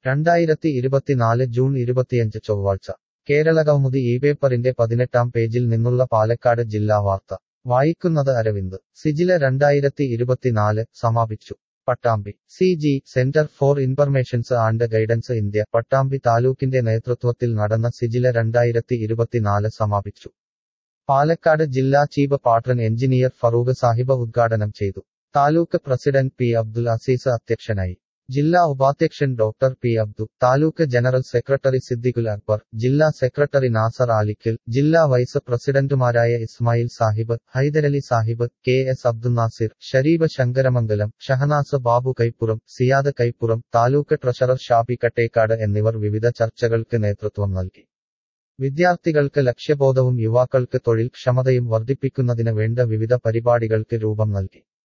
രണ്ടായിരത്തി ഇരുപത്തിനാല് ജൂൺ ഇരുപത്തിയഞ്ച് ചൊവ്വാഴ്ച കേരള കൗമുദി ഈ പേപ്പറിന്റെ പതിനെട്ടാം പേജിൽ നിന്നുള്ള പാലക്കാട് ജില്ലാ വാർത്ത വായിക്കുന്നത് അരവിന്ദ് സിജില രണ്ടായിരത്തി ഇരുപത്തിനാല് സമാപിച്ചു Pattambi C G centre for informations and guidance India Pattambi താലൂക്കിന്റെ നേതൃത്വത്തിൽ നടന്ന സിജില രണ്ടായിരത്തി ഇരുപത്തിനാല് സമാപിച്ചു പാലക്കാട് ജില്ലാ chief patron engineer Farooq Sahib ഉദ്ഘാടനം ചെയ്തു താലൂക്ക് പ്രസിഡന്റ് പി അബ്ദുൽ അസീസ് അധ്യക്ഷനായി ജില്ലാ ഉപാധ്യക്ഷൻ doctor P Abdu taluk general secretary Siddiqul Akbar ജില്ലാ സെക്രട്ടറി നാസർ ആലിക്കൽ ജില്ലാ വൈസ് പ്രസിഡന്റുമാരായ Ismail Sahib Haiderali Sahib K S Abdul Nasir Shareeb Sankaramangalam Shahnas Babu Kaipuram Siyad Kaipuram taluk treasurer Shabi Kattekad എന്നിവർ വിവിധ ചർച്ചകൾക്ക് നേതൃത്വം നൽകി വിദ്യാർത്ഥികൾക്ക് ലക്ഷ്യബോധവും യുവാക്കൾക്ക് തൊഴിൽ ക്ഷമതയും വർദ്ധിപ്പിക്കുന്നതിന് വേണ്ട വിവിധ പരിപാടികൾക്ക് രൂപം നൽകി